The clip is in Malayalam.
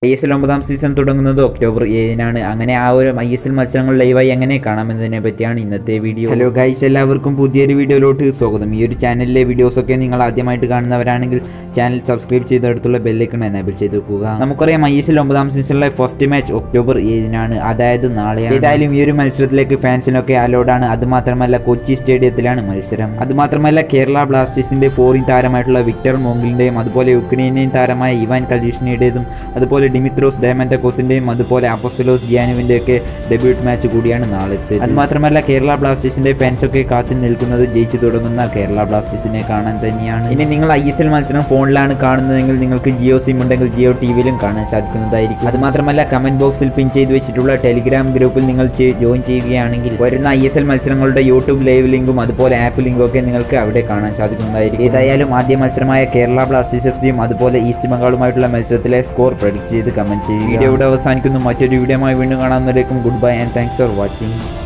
ഐ എസ് എൽ ഒമ്പതാം സീസൺ തുടങ്ങുന്നത് ഒക്ടോബർ ഏഴിനാണ് അങ്ങനെ ആ ഒരു ഐ എസ് എൽ മത്സരങ്ങൾ ലൈവായി എങ്ങനെ കാണാമെന്നതിനെ പറ്റിയാണ് ഇന്നത്തെ വീഡിയോ ഹലോ ഗൈസ് എല്ലാവർക്കും പുതിയൊരു വീഡിയോയിലോട്ട് സ്വാഗതം ഈ ഒരു ചാനലിലെ വീഡിയോസൊക്കെ നിങ്ങൾ ആദ്യമായിട്ട് കാണുന്നവരാണെങ്കിൽ ചാനൽ സബ്സ്ക്രൈബ് ചെയ്തെടുത്തുള്ള ബെല്ലൈക്കൺ എനേബിൾ ചെയ്ത് വെക്കുക നമുക്കറിയാം ഐ എസ് എൽ ഒമ്പതാം സീസണിലെ ഫസ്റ്റ് മാച്ച് ഒക്ടോബർ ഏഴിനാണ് അതായത് നാളെ ഏതായാലും ഈ ഒരു മത്സരത്തിലേക്ക് ഫാൻസിനൊക്കെ അലോഡാണ് അതുമാത്രമല്ല കൊച്ചി സ്റ്റേഡിയത്തിലാണ് മത്സരം അതുമാത്രമല്ല കേരള ബ്ലാസ്റ്റേഴ്സിന്റെ ഫോറിൻ താരമായിട്ടുള്ള വിക്ടർ മോങ്കിലിന്റെയും അതുപോലെ യുക്രൈനിയൻ താരമായ ഇവാൻ കലീഷിനിയുടേതും അതുപോലെ ഡിമിത്രോസ് ഡയമൻറ്റക്കോസിന്റെയും അതുപോലെ അപ്പോസ്റ്റലോസ് ജിയാനുവിന്റെ ഒക്കെ ഡെബ്യൂട്ട് മാച്ച് കൂടിയാണ് നാളത്തെ അത് മാത്രമല്ല കേരള ബ്ലാസ്റ്റേഴ്സിന്റെ ഫാൻസ് ഒക്കെ കാത്തു നിൽക്കുന്നത് ജയിച്ചു തുടങ്ങുന്ന കേരള ബ്ലാസ്റ്റേഴ്സിനെ കാണാൻ തന്നെയാണ് ഇനി നിങ്ങൾ ഐ എസ് എൽ മത്സരം ഫോണിലാണ് കാണുന്നതെങ്കിൽ നിങ്ങൾക്ക് ജിയോ സിം ഉണ്ടെങ്കിൽ ജിയോ ടി വിയിലും കാണാൻ സാധിക്കുന്നതായിരിക്കും അത് മാത്രമല്ല കമന്റ് ബോക്സിൽ പിൻ ചെയ്ത് വെച്ചിട്ടുള്ള ടെലിഗ്രാം ഗ്രൂപ്പിൽ നിങ്ങൾ ജോയിൻ ചെയ്യുകയാണെങ്കിൽ വരുന്ന ഐ എസ് എൽ മത്സരങ്ങളുടെ യൂട്യൂബ് ലൈവ് ലിങ്കും അതുപോലെ ആപ്പ് ലിങ്കും ഒക്കെ നിങ്ങൾക്ക് അവിടെ കാണാൻ സാധിക്കുന്നതായിരിക്കും ഏതായാലും ആദ്യ മത്സരമായ കേരള ബ്ലാസ്റ്റേഴ്സ് എഫ് സിയും അതുപോലെ ഈസ്റ്റ് ബംഗാളുമായിട്ടുള്ള മത്സരത്തിലെ സ്കോർ പ്രഡിക്റ്റ് ചെയ്ത് കമന്റ് ചെയ്യുക വീഡിയോ ഇവിടെ അവസാനിക്കുന്നു മറ്റൊരു വീഡിയോയുമായി വീണ്ടും കാണാവുന്നതിലേക്കും good bye and thanks for watching